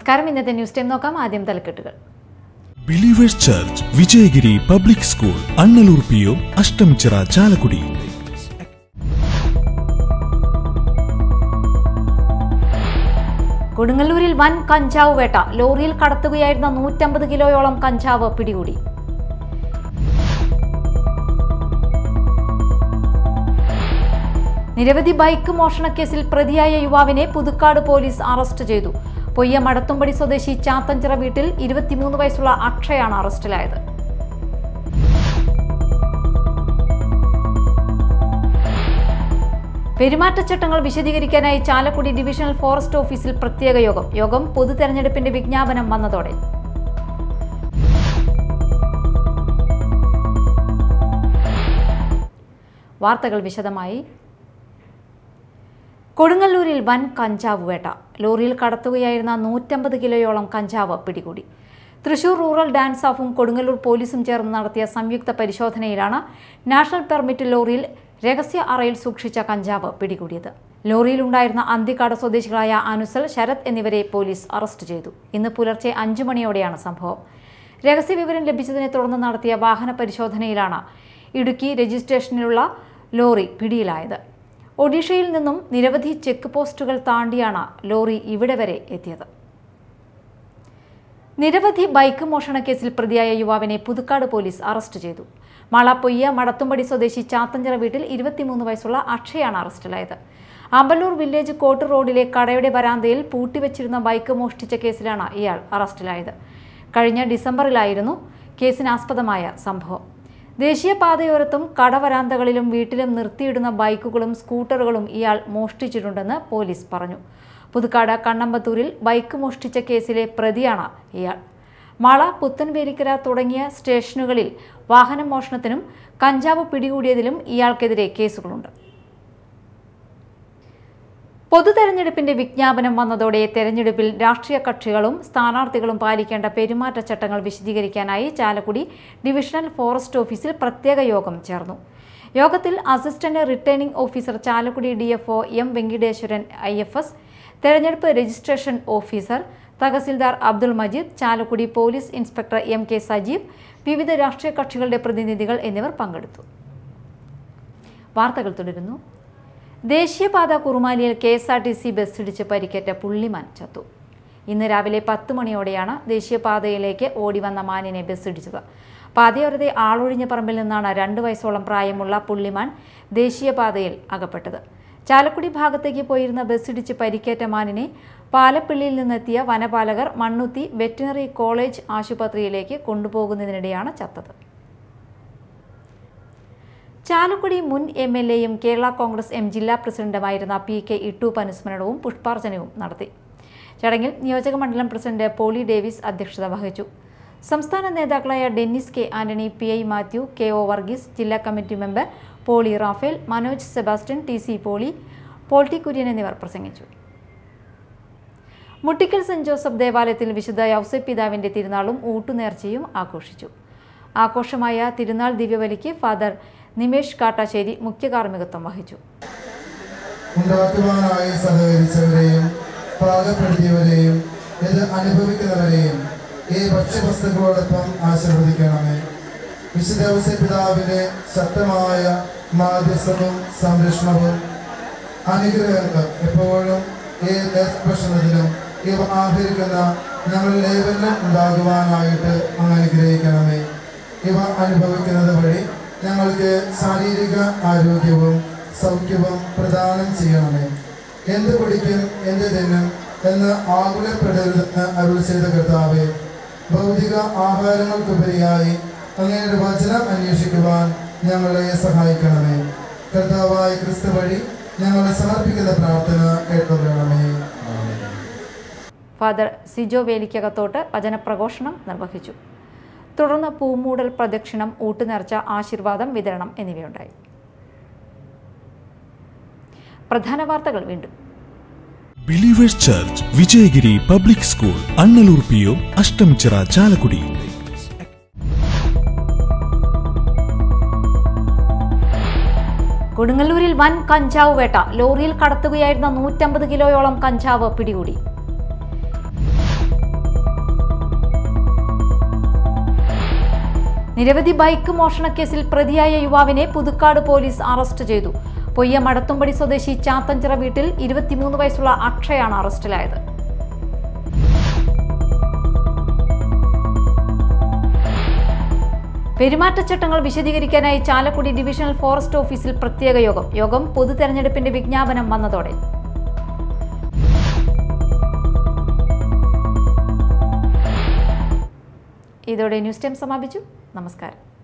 നമസ്കാരം ഇന്നത്തെ news time നോക്കാം ആദ്യം തലക്കെട്ടുകൾ believers church Vijayagiri public school Annalur P O Ashtamichira Chalakudy കൊടുങ്ങല്ലൂരിൽ വൻ കഞ്ചാവ് വേട്ട ലോറിയിൽ കടത്തുകയായിരുന്ന നൂറ്റമ്പത് കിലോയോളം കഞ്ചാവ് പിടികൂടി നിരവധി ബൈക്ക് മോഷണക്കേസിൽ പ്രതിയായ യുവാവിനെ പുതുക്കാട് പോലീസ് അറസ്റ്റ് ചെയ്തു പൊയ്യ മടത്തുംപടി സ്വദേശി ചാത്തഞ്ചിറ വീട്ടിൽ ഇരുപത്തിമൂന്ന് വയസ്സുള്ള അക്ഷയാണ് അറസ്റ്റിലായത് പെരുമാറ്റച്ചട്ടങ്ങൾ വിശദീകരിക്കാനായി ചാലക്കുടി ഡിവിഷണൽ ഫോറസ്റ്റ് ഓഫീസിൽ പ്രത്യേക യോഗം യോഗം പൊതു തെരഞ്ഞെടുപ്പിന്റെ വിജ്ഞാപനം വന്നതോടെ വാർത്തകൾ വിശദമായി കൊടുങ്ങല്ലൂരിൽ വൻ കഞ്ചാവ് വേട്ട ലോറിയിൽ കടത്തുകയായിരുന്ന നൂറ്റമ്പത് കിലോയോളം കഞ്ചാവ് പിടികൂടി തൃശൂർ റൂറൽ ഡാൻസ് ഓഫും കൊടുങ്ങല്ലൂർ പോലീസും ചേർന്ന് നടത്തിയ സംയുക്ത പരിശോധനയിലാണ് നാഷണൽ പെർമിറ്റ് ലോറിയിൽ രഹസ്യ അറയിൽ സൂക്ഷിച്ച കഞ്ചാവ് പിടികൂടിയത് ലോറിയിലുണ്ടായിരുന്ന അന്തിക്കാട് സ്വദേശികളായ അനുസൽ ശരത് എന്നിവരെ പോലീസ് അറസ്റ്റ് ചെയ്തു ഇന്ന് പുലർച്ചെ അഞ്ചു മണിയോടെയാണ് സംഭവം രഹസ്യവിവരം ലഭിച്ചതിനെ തുടർന്ന് നടത്തിയ വാഹന പരിശോധനയിലാണ് ഇടുക്കി രജിസ്ട്രേഷനിലുള്ള ലോറി പിടിയിലായത് ഒഡീഷയിൽ നിന്നും നിരവധി ചെക്ക് പോസ്റ്റുകൾ താണ്ടിയാണ് ലോറി ഇവിടെ വരെ എത്തിയത് നിരവധി ബൈക്ക് മോഷണ കേസിൽ പ്രതിയായ യുവാവിനെ പുതുക്കാട് പോലീസ് അറസ്റ്റ് ചെയ്തു മാളാപ്പൊയ്യ മടത്തുംപടി സ്വദേശി ചാത്തഞ്ചിറ വീട്ടിൽ ഇരുപത്തിമൂന്ന് വയസ്സുള്ള അക്ഷയാണ് അറസ്റ്റിലായത് അമ്പലൂർ വില്ലേജ് കോട്ട് റോഡിലെ കടയുടെ വരാന്തയിൽ പൂട്ടിവെച്ചിരുന്ന ബൈക്ക് മോഷ്ടിച്ച കേസിലാണ് ഇയാൾ അറസ്റ്റിലായത് കഴിഞ്ഞ ഡിസംബറിലായിരുന്നു കേസിനാസ്പദമായ സംഭവം ദേശീയപാതയോരത്തും കടവരാന്തകളിലും വീട്ടിലും നിർത്തിയിടുന്ന ബൈക്കുകളും സ്കൂട്ടറുകളും ഇയാൾ മോഷ്ടിച്ചിട്ടുണ്ടെന്ന് പോലീസ് പറഞ്ഞു പുതുക്കാട് കണ്ണമ്പത്തൂരിൽ ബൈക്ക് മോഷ്ടിച്ച കേസിലെ പ്രതിയാണ് ഇയാൾ മള പുത്തൻവേലിക്കര തുടങ്ങിയ സ്റ്റേഷനുകളിൽ വാഹന മോഷണത്തിനും കഞ്ചാവ് പിടികൂടിയതിലും ഇയാൾക്കെതിരെ കേസുകളുണ്ട് പൊതു തെരഞ്ഞെടുപ്പിന്റെ വിജ്ഞാപനം വന്നതോടെ തെരഞ്ഞെടുപ്പിൽ രാഷ്ട്രീയ കക്ഷികളും സ്ഥാനാർത്ഥികളും പാലിക്കേണ്ട പെരുമാറ്റച്ചട്ടങ്ങൾ വിശദീകരിക്കാനായി ചാലക്കുടി ഡിവിഷണൽ ഫോറസ്റ്റ് ഓഫീസിൽ പ്രത്യേക യോഗം ചേർന്നു യോഗത്തിൽ assistant returning officer Chalakudy DFO M Venkateswaran I F S തെരഞ്ഞെടുപ്പ് registration officer tahsildar Abdul Majeed Chalakudy police inspector M K Sajeev വിവിധ രാഷ്ട്രീയ കക്ഷികളുടെ പ്രതിനിധികൾ എന്നിവർ പങ്കെടുത്തു വാർത്തകൾ തുടരുന്നു ദേശീയപാത കുറുമാലിയിൽ K S R T C ബസ്സിടിച്ച് പരിക്കേറ്റ പുള്ളിമാൻ ചത്തു ഇന്ന് രാവിലെ പത്ത് മണിയോടെയാണ് ദേശീയപാതയിലേക്ക് ഓടി വന്ന മാനിനെ ബസ്സിടിച്ചത് പാതയോരത്തെ ആളൊഴിഞ്ഞ പറമ്പിൽ നിന്നാണ് രണ്ട് വയസ്സോളം പ്രായമുള്ള പുള്ളിമാൻ ദേശീയപാതയിൽ അകപ്പെട്ടത് ചാലക്കുടി ഭാഗത്തേക്ക് പോയിരുന്ന ബസ്സിടിച്ച് പരിക്കേറ്റ മാനിനെ പാലപ്പിള്ളിയിൽ നിന്നെത്തിയ വനപാലകർ മണ്ണുത്തി വെറ്റിനറി കോളേജ് ആശുപത്രിയിലേക്ക് കൊണ്ടുപോകുന്നതിനിടെയാണ് ചത്തത് ചാലക്കുടി മുൻ എം എൽ എയും കേരള കോൺഗ്രസ് എം ജില്ലാ പ്രസിഡന്റുമായിരുന്ന പി കെ ഇട്ടൂപ്പ് അനുസ്മരണവും പുഷ്പാർച്ചനയും നടത്തി ചടങ്ങിൽ നിയോജകമണ്ഡലം പ്രസിഡന്റ് പോളി ഡേവിസ് അധ്യക്ഷത വഹിച്ചു സംസ്ഥാന നേതാക്കളായ Dennis K Antony P I Mathew K O Varghese ജില്ലാ committee member Poly Raphael Manoj Sebastian T C Poly Polty Kurian എന്നിവർ പ്രസംഗിച്ചു മുട്ടിക്കൽ സെന്റ് ജോസഫ് ദേവാലയത്തിൽ വിശുദ്ധ യൗസെ പിതാവിന്റെ തിരുനാളും ഊട്ടുനേർച്ചയും ആഘോഷിച്ചു ആഘോഷമായ തിരുനാൾ ദിവ്യബലിക്ക് ഫാദർ നിമേഷ് കാട്ടാശ്ശേരി മുഖ്യ കാർമ്മികത്വം വഹിച്ചു ഉണ്ടാക്കുവാനായി സഹകരിച്ചവരെയും പാകപ്പെടുത്തിയവരെയും ഇത് അനുഭവിക്കുന്നവരെയും ഈ ഭക്ഷ്യവസ്തുക്കളോടൊപ്പം ആശീർവദിക്കണമേ വിശുദ്ധ പിതാവിന്റെ ശക്തമായ മാധ്യസ്ഥവും സംരക്ഷണവും അനുഗ്രഹങ്ങളും എപ്പോഴും ഈ ഭക്ഷണത്തിനും ഇവ ആഹരിക്കുന്ന ഞങ്ങളിൽ ഏവരിലും ഉണ്ടാകുവാനായിട്ട് അങ്ങ് അനുഗ്രഹിക്കണമേ ഇവ അനുഭവിക്കുന്നത് വഴി ഞങ്ങൾക്ക് ശാരീരിക ആരോഗ്യവും സൗഖ്യവും പ്രദാനം ചെയ്യണമേ എന്ത് കുടിക്കും എന്ത് തിന്നും എന്ന് ആകുലപ്പെടരുതെന്ന് അരുൾ ചെയ്ത കർത്താവെ ഭൗതിക ആഹാരങ്ങൾക്കുപരിയായി അങ്ങയുടെ വചനം അന്വേഷിക്കുവാൻ ഞങ്ങളെ സഹായിക്കണമേ കർത്താവായ ക്രിസ്തു വഴി ഞങ്ങൾ സമർപ്പിക്കുന്ന പ്രാർത്ഥന കേട്ടുകൊള്ളണമേ ഫാദർ സിജോ വേലിക്കകത്തോട്ട് വചനപ്രഘോഷണം നിർവഹിച്ചു തുടർന്ന് പൂമൂടൽ പ്രദക്ഷിണം ഊട്ടുനേർച്ച ആശീർവാദം വിതരണം എന്നിവയുണ്ടായി പ്രധാന വാർത്തകൾ വീണ്ടും believers church Vijayagiri public school Annalur P O Ashtamichira Chalakudy കൊടുങ്ങല്ലൂരിൽ വൻ കഞ്ചാവ് വേട്ട ലോറിയിൽ കടത്തുകയായിരുന്ന നൂറ്റമ്പത് കിലോയോളം കഞ്ചാവ് പിടികൂടി നിരവധി ബൈക്ക് മോഷണക്കേസിൽ പ്രതിയായ യുവാവിനെ പുതുക്കാട് പോലീസ് അറസ്റ്റ് ചെയ്തു പൊയ്യ മടത്തുംപടി സ്വദേശി ചാത്തഞ്ചിറ വീട്ടിൽ ഇരുപത്തിമൂന്ന് വയസ്സുള്ള അക്ഷയാണ് അറസ്റ്റിലായത് പെരുമാറ്റച്ചട്ടങ്ങൾ വിശദീകരിക്കാനായി ചാലക്കുടി ഡിവിഷണൽ ഫോറസ്റ്റ് ഓഫീസിൽ പ്രത്യേക യോഗം യോഗം പൊതു തെരഞ്ഞെടുപ്പിന്റെ വിജ്ഞാപനം വന്നതോടെ ഇതോടെ ന്യൂസ് ടൈം സമാപിച്ചു നമസ്കാരം